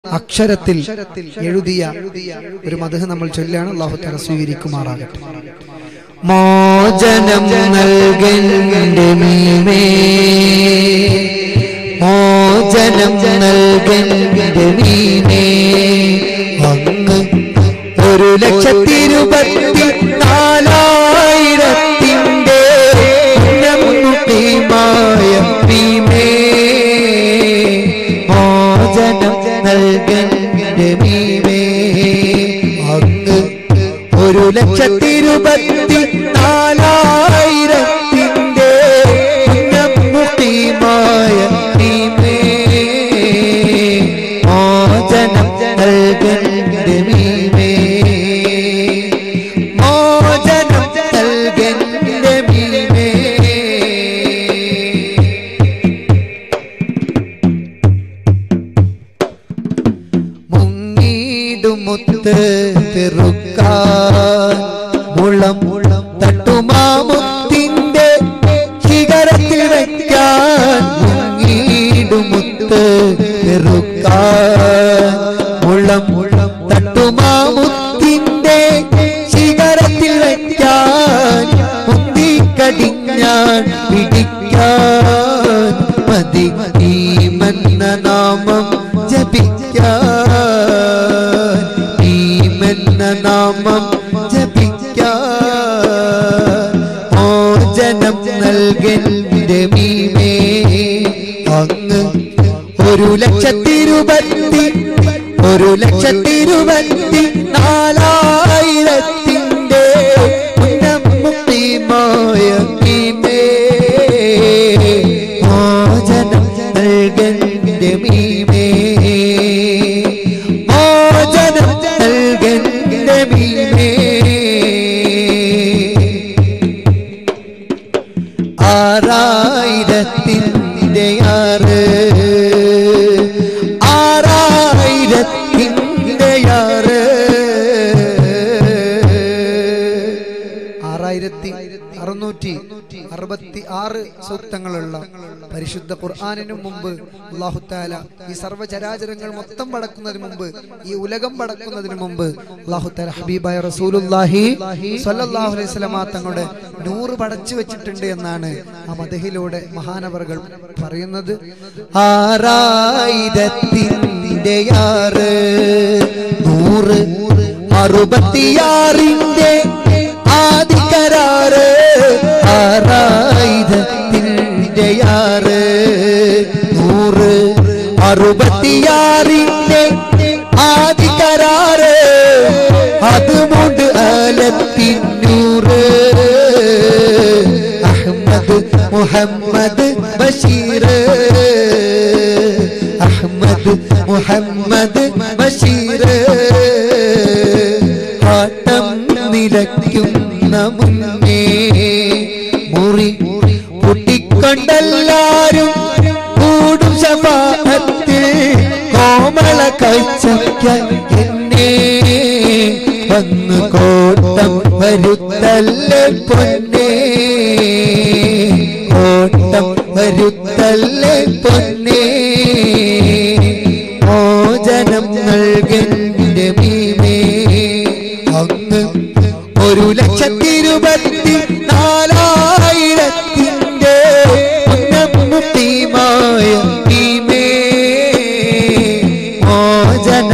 അക്ഷരത്തിൽ എഴുതിയ ഒരു മധു നമ്മൾ ചൊല്ലാണ് അള്ളാഹു തല സ്വീകരിക്കുമാറാകട്ടെ മോചനം നൽകന്റെ മീമേ മോചനം നൽകന്റെ മീമേ അങ്ങ് ഒരു ലക്ഷത്തിരുപത്തി നാലായിരത്തിൻ്റെ മായ ഭീമേ മോചനം നൽകന്റെ മീമേ അങ്ങ് ഒരു ലക്ഷത്തിരുപത്തി നാലായിരത്തിൻ്റെ മായ ഭീമേ മോചനം നൽകന്റെ മീമേ മോചനം നൽകന്റെ മീമേ മുങ്ങീടുമുത്ത് തെറുക്കാൻ മുളം മുളം തട്ടുമാമുത്തിന്റെ ശിഖരത്തിൽ വയ്ക്കാൻ മുങ്ങീടുമുത്ത് തെറുക്കാൻ മുളം മുളം തട്ടുമാമുത്തിന്റെ ശിഖരത്തിൽ വയ്ക്കാൻ മുന്തിക്കടിഞ്ഞാൻ പിടിക്കാൻ മതി ഈ മന്ന നാമം ജപിക്കാൻ ഈ മന്ന നാമം ജപിക്കാൻ മോചനം നൽകന്റെ മീമേ അങ്ങ് ഒരു ലക്ഷത്തിരുപത്തി ഒരു ലക്ഷത്തിരുപത്തി നാലായിരത്തിൻ്റെ മുക്തിമായ മീമേ മോചനം നൽകന്റെ മീമേ മോചനം നൽകന്റെ മീമേ ആറായിരത്തിൻ്റെ ആറ് ആറായിരത്തിൻ്റെ ആറ് ആറായിരത്തി അറുന്നൂറ്റി അറുപത്തി ആറ് സൂക്തങ്ങളുള്ള പരിശുദ്ധ ഖുർആാനിനു മുമ്പ് അള്ളാഹുത്താല ഈ സർവ്വചരാചരങ്ങൾ മൊത്തം പടക്കുന്നതിന് മുമ്പ് ഈ ഉലകം പടക്കുന്നതിന് മുമ്പ് അള്ളാഹുത്താല ഹബീബായ റസൂലുല്ലാഹി സ്വല്ലല്ലാഹു അലൈഹി വസല്ലമ തങ്ങളുടെ നൂറ് പടച്ചു വെച്ചിട്ടുണ്ട് എന്നാണ് ആ മദഹിലൂടെ മഹാനവറുകൾ പറയുന്നത് ആറായിരത്തിൻ്റെ ആറ് നൂറ് അറുപത്തിയാറിൻ്റെ ആദികരാറ് ആറായിരത്തിൻ്റെ ആറ് നൂറ് അറുപത്തിയാറിൻ്റെ ആദികരാറ് അതുകൊണ്ട് ആലത്തിനൂറ് അഹമ്മദ് മുഹമ്മദ് ബഷീർ അഹമ്മദ് മുഹമ്മദ് ബഷീർ ആട്ടം നിലയ്ക്കുന്ന മുന്നേ മുറി പൊട്ടിക്കൊണ്ടെല്ലാരും കൂടും ശപാത്തിൽ കോമള കാഴ്ചയ്ക്ക എന്നെ വന്നു കോട്ടം വരുത്തല്ലേ പൊന്നേ കോട്ടം വരുത്തല്ലേ പൊന്നേ മോചനം നൽകന്റെ മീമേ അങ്ങ് ഒരു ലക്ഷത്തിരുപത്തി നാലായിരത്തിൻ്റെ മുന്നമുട്ടിമായ മീമേ മോചനം